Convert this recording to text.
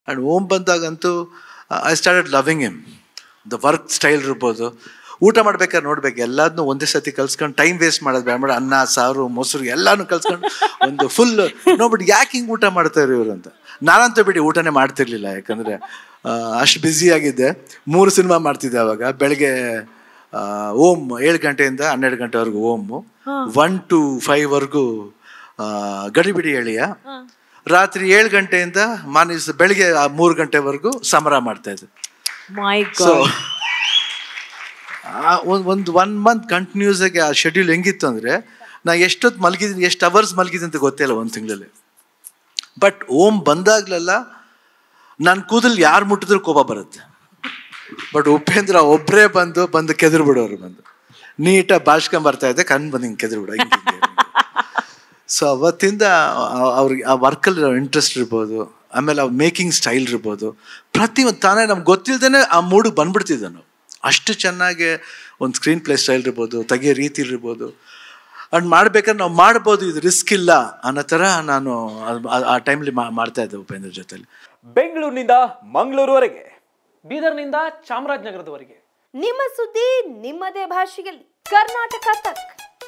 and Om ಬಂದಾಗಂತೂ I started loving him the work style ಇರ್ಬೋದು ಊಟ ಮಾಡ್ಬೇಕಾದ್ರೆ ನೋಡ್ಬೇಕು ಎಲ್ಲದನ್ನೂ ಒಂದೇ ಸತಿ ಕಲ್ಸ್ಕೊಂಡು ಟೈಮ್ ವೇಸ್ಟ್ ಮಾಡೋದು ಬೇಡ ಮಾಡಿ ಅನ್ನ ಸಾರು ಮೊಸರು ಎಲ್ಲಾನು ಕಲ್ಸ್ಕೊಂಡು ಒಂದು ಫುಲ್ ನೋಡ್ಬಿಟ್ಟು ಯಾಕೆ ಹಿಂಗೆ ಊಟ ಮಾಡ್ತಾರೆ ಇವರು ಅಂತ ನಾನಂತೂ ಬಿಡಿ ಊಟನೇ ಮಾಡ್ತಿರ್ಲಿಲ್ಲ ಯಾಕಂದರೆ ಅಷ್ಟು ಬ್ಯುಸಿ ಆಗಿದ್ದೆ ಮೂರು ಸಿನಿಮಾ ಮಾಡ್ತಿದ್ದೆ ಅವಾಗ ಬೆಳಗ್ಗೆ ಆ, ಓಮ್ ಏಳು ಗಂಟೆಯಿಂದ ಹನ್ನೆರಡು ಗಂಟೆವರೆಗೂ ಓಮು ಒನ್ ಟು ಫೈವ್ವರೆಗೂ ಗಡಿಬಿಡಿ ಎಳೆಯ ರಾತ್ರಿ ಏಳು ಗಂಟೆಯಿಂದ ಮಾನಿಸ್ ಬೆಳಿಗ್ಗೆ ಆ ಮೂರು ಗಂಟೆವರೆಗೂ ಸಮರ ಮಾಡ್ತಾ ಇದ್ದೆ ಮೈ ಸೊ ಒಂದು ಒನ್ ಮಂತ್ ಕಂಟಿನ್ಯೂಸ್ ಆಗಿ ಆ ಶೆಡ್ಯೂಲ್ ಹೆಂಗಿತ್ತು ಅಂದರೆ ನಾ ಎಷ್ಟೊತ್ತು ಮಲಗಿದ್ದೀನಿ ಎಷ್ಟು ಅವರ್ಸ್ ಮಲಗಿದ್ದೀನಿ ಅಂತ ಗೊತ್ತಿಲ್ಲ ಒಂದು ತಿಂಗಳಲ್ಲಿ ಬಟ್ ಓಮ್ ಬಂದಾಗ್ಲೆಲ್ಲ ನನ್ನ ಕೂದಲು ಯಾರು ಮುಟ್ಟಿದ್ರು ಕೋಪ ಬರುತ್ತೆ ಬಟ್ ಉಪೇಂದ್ರ ಒಬ್ಬರೇ ಬಂದು ಬಂದು ಕೆದ್ರು ಬಿಡೋರು ಬಂದು ನೀಟಾಗಿ ಬಾಷ್ಕೊಂಡ್ ಬರ್ತಾ ಇದ್ದೆ ಕಣ್ ಬಂದು ಹಿಂಗೆ ಕೆದ್ರು ಬಿಡೋ ಸೊ ಅವತ್ತಿಂದ ಆ- ಅವ್ರಿಗೆ ಆ ವರ್ಕಲ್ಲಿ ಇಂಟ್ರೆಸ್ಟ್ ಇರ್ಬೋದು ಆಮೇಲೆ ಅವ್ರ ಮೇಕಿಂಗ್ ಸ್ಟೈಲ್ ಇರ್ಬೋದು ಪ್ರತಿಯೊಂದು ತಾನೇ ನಮ್ಗೆ ಗೊತ್ತಿಲ್ದೇ ಆ ಮೂಡಿಗೆ ಬಂದ್ಬಿಡ್ತಿದ್ದೆ ನಾವು ಅಷ್ಟು ಚೆನ್ನಾಗಿ ಒಂದು ಸ್ಕ್ರೀನ್ ಪ್ಲೇ ಸ್ಟೈಲ್ ಇರ್ಬೋದು ತೆಗಿಯೋ ರೀತಿ ಇರ್ಬೋದು ಅಂಡ್ ಮಾಡ್ಬೇಕಾದ್ರೆ ನಾವು ಮಾಡ್ಬೋದು ಇದು ರಿಸ್ಕ್ ಇಲ್ಲ ಅನ್ನೋ ಥರ ನಾನು ಅದ್- ಆ- ಆ ಟೈಮ್ಲಿ ಮಾಡ್ತಾ ಇದ್ದೆ ಉಪೇಂದ್ರ ಜೊತೆಲಿ ಬೆಂಗಳೂರಿನಿಂದ ಮಂಗಳೂರುವರೆಗೆ ಬೀದರ್ನಿಂದ ಚಾಮರಾಜನಗರದವರೆಗೆ ನಿಮ್ಮ ಸುದ್ದಿ ನಿಮ್ಮದೇ ಭಾಷೆಯಲ್ಲಿ ಕರ್ನಾಟಕ ತಕ್